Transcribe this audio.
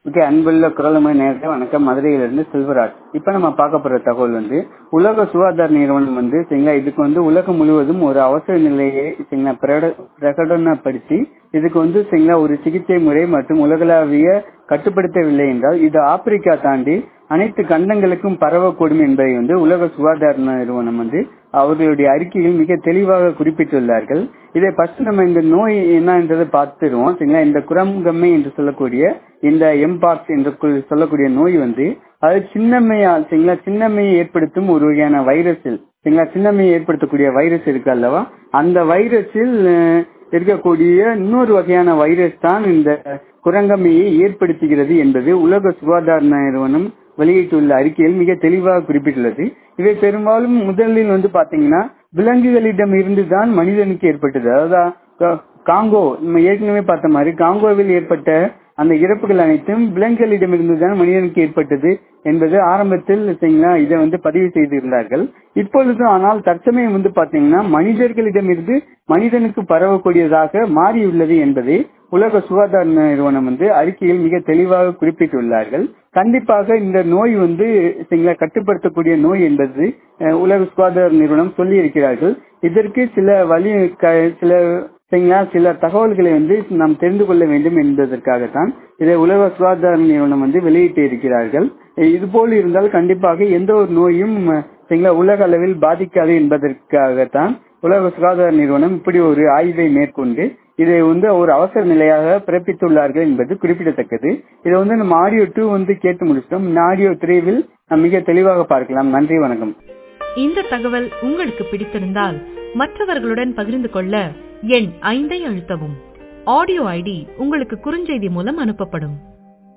okay அன்புள்ள குரலமை நேரத்தை வணக்கம் மதுரையிலிருந்து செல்வராஜ் இப்ப நம்ம பார்க்க போற தகவல் வந்து உலக சுகாதார நிறுவனம் வந்து சரிங்களா இதுக்கு வந்து உலகம் முழுவதும் ஒரு அவசர நிலையை சரிங்களா பிரட- பிரகடனப்படுத்தி இதுக்கு வந்து சரிங்களா ஒரு சிகிச்சை முறை மற்றும் உலகளாவிய கட்டுப்படுத்தவில்லை என்றால் இது ஆப்பிரிக்கா தாண்டி அனைத்து கண்டங்களுக்கும் பரவக்கூடும் என்பதை வந்து உலக சுகாதார நிறுவனம் வந்து அவர்களுடைய அறிக்கையில் மிக தெளிவாக குறிப்பிட்டுள்ளார்கள் இதை ஃபர்ஸ்ட் நம்ம இந்த நோய் என்னன்றதை பார்த்துருவோம் சரிங்களா இந்த குரங்கம்மை என்று சொல்லக்கூடிய இந்த எம்பாக்ஸ் என்று கு- சொல்லக்கூடிய நோய் வந்து அது சின்னம்மையா சரிங்களா சின்னம்மையை ஏற்படுத்தும் ஒரு வகையான வைரஸில் சரிங்களா சின்னம்மையை ஏற்படுத்தக்கூடிய வைரஸ் இருக்கு அல்லவா அந்த வைரஸில் அஹ், இருக்கக்கூடிய இன்னொரு வகையான வைரஸ் தான் இந்த குரங்கம்மையை ஏற்படுத்துகிறது என்பது உலக சுகாதார நிறுவனம் வெளியிட்டுள்ள அறிக்கையில் மிக தெளிவாக குறிப்பிட்டுள்ளது இவை பெரும்பாலும் முதலில் வந்து பாத்தீங்கன்னா விலங்குகளிடம் இருந்து தான் மனிதனுக்கு ஏற்பட்டது அதாவது கா- காங்கோ நம்ம ஏற்கனவே பார்த்த மாதிரி காங்கோவில் ஏற்பட்ட அந்த இறப்புகள் அனைத்தும் விலங்குகளிடமிருந்து தான் மனிதனுக்கு ஏற்பட்டது என்பது ஆரம்பத்தில் சரிங்களா இதை வந்து பதிவு செய்திருந்தார்கள் இப்பொழுது ஆனால் தற்சமயம் வந்து பாத்தீங்கன்னா மனிதர்களிடமிருந்து மனிதனுக்கு பரவக்கூடியதாக மாறியுள்ளது என்பதை உலக சுகாதார நிறுவனம் வந்து அறிக்கையில் மிக தெளிவாக குறிப்பிட்டுள்ளார்கள் கண்டிப்பாக இந்த நோய் வந்து சரிங்களா கட்டுப்படுத்தக்கூடிய நோய் என்பது அஹ், உலக சுகாதார நிறுவனம் சொல்லி இருக்கிறார்கள் இதற்கு சில வழி க- சில சரிங்களா சில தகவல்களை வந்து நாம் தெரிந்து கொள்ள வேண்டும் என்பதற்காகத்தான் இதை உலக சுகாதார நிறுவனம் வந்து வெளியிட்டு இருக்கிறார்கள் இது போல் இருந்தால் கண்டிப்பாக எந்த ஒரு நோயும் அஹ், சரிங்களா உலக அளவில் பாதிக்காது என்பதற்காகத்தான் உலக சுகாதார நிறுவனம் இப்படி ஒரு ஆய்வை மேற்கொண்டு இதை வந்து ஒரு அவசர நிலையாக பிறப்பித்துள்ளார்கள் என்பது குறிப்பிடத்தக்கது இதை வந்து நம்ம ஆடியோ டூ வந்து கேட்டு முடிச்சிட்டோம் இந்த ஆடியோ த்ரீவில் நாம் மிக தெளிவாக பார்க்கலாம் நன்றி வணக்கம் இந்த தகவல் உங்களுக்கு பிடித்திருந்தால் மற்றவர்களுடன் பகிர்ந்து கொள்ள எண் ஐந்தை அழுத்தவும் ஆடியோ ஐடி உங்களுக்கு குறுஞ்செய்தி மூலம் அனுப்பப்படும்